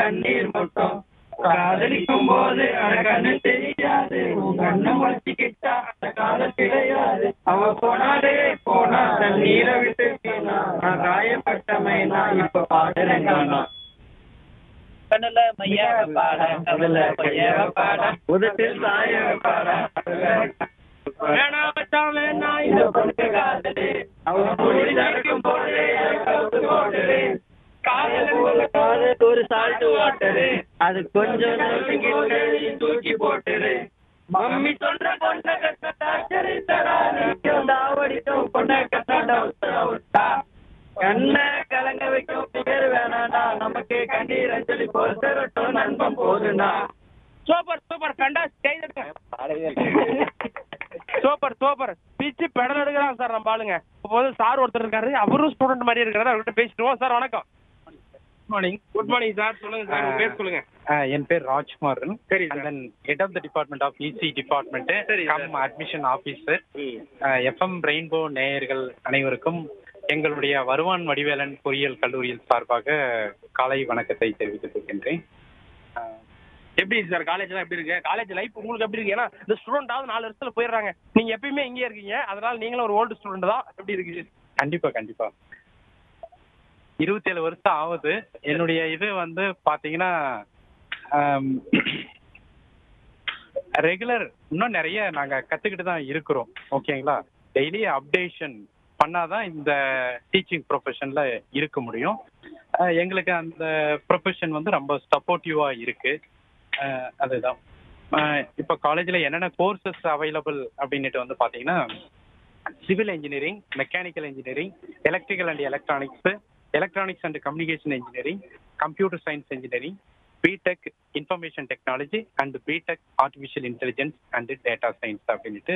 கண்ணீர் மட்டும் காதலிக்கும் போது அட கண்ணு தெரியாது உன் கண்ணை முளைச்சிக்கிட்டா அந்த காதல் கிடையாது அவ போனாலே போனா தண்ணீரை விட்டு போனா நான் காயப்பட்டமைனா இப்ப பாடுறேன் காணா கண்ணுல மையாவ பாட கவல மையாவ பாட உதட்டில் சாய பாட வேணா மச்சான் வேணா இந்த பொண்ணு காதலு அவ மூடி நடக்கும் போதே கவுத்து போட்டுரு காதல் காதல் ஒரு சால்ட் வாட்டரு அது கொஞ்சம் நோக்கிக்கிட்டு நீ தூக்கி போட்டுரு மம்மி சொல்ற பொண்ணை கட்ட டாக்டர் தடா நீக்கும் தாவடிக்கும் பொண்ணை கட்ட டவுட்டா கண்ணை கலங்க வைக்கும் பேர் வேணாண்டா நமக்கு கண்ணீர் அஞ்சலி பொறுத்தரட்டும் நண்பன் போதுனா சூப்பர் சூப்பர் கண்டா கை சூப்பர் சூப்பர் பிச்சு பெடல் எடுக்கிறான் சார் நம்ம ஆளுங்க இப்போ வந்து சார் ஒருத்தர் இருக்காரு அவரும் ஸ்டூடெண்ட் மாதிரி இருக்காரு அவர்கிட்ட பேசிடுவோம் சார் வணக்கம் மார்னிங் குட் மார்னிங் சார் சொல்லுங்க சார் உங்க பேர் சொல்லுங்க என் பேர் ராஜ்குமாரன் சரி, and sir. Then head of the department of EC department சரி, sir. Cum admission officer FM rainbow நேயர்கள் அனைவருக்கும் எங்களுடைய வருவான் வடிவேலன் பொறியியல் கல்லூரியில் சார்பாக காலை வணக்கத்தை தெரிவித்துக் கொள்கின்றேன் அஹ், எப்படி சார் காலேஜ்லாம் எப்படி இருக்கு காலேஜ் லைஃப் உங்களுக்கு எப்படி இருக்கு ஏன்னா இந்த ஸ்டூடெண்டாவது நாலு வருஷத்துல போயிடுறாங்க நீங்க எப்பயுமே இங்கே இருக்கீங்க அதனால நீங்களும் ஒரு ஓல்டு ஸ்டூடெண்ட் தான் எப்படி இருக்கு கண்டிப்பா கண்டிப்பா இருபத்தேழு வருஷம் ஆகுது என்னுடைய இது வந்து பாத்தீங்கன்னா ரெகுலர் இன்னும் நிறைய நாங்க கத்துக்கிட்டு தான் இருக்கிறோம் ஓகேங்களா டெய்லி அப்டேஷன் பண்ணாதான் இந்த டீச்சிங் ப்ரொஃபஷன்ல இருக்க முடியும் அஹ் எங்களுக்கு அந்த ப்ரொஃபஷன் வந்து ரொம்ப சப்போர்ட்டிவா இருக்கு அஹ் அதுதான் அஹ் இப்போ காலேஜில் என்னென்ன கோர்சஸ் அவைலபிள் அப்படின்னுட்டு வந்து பார்த்தீங்கன்னா civil engineering mechanical engineering electrical and electronics electronics and communication engineering computer science engineering B Tech information technology and B Tech artificial intelligence and data science அப்படின்ட்டு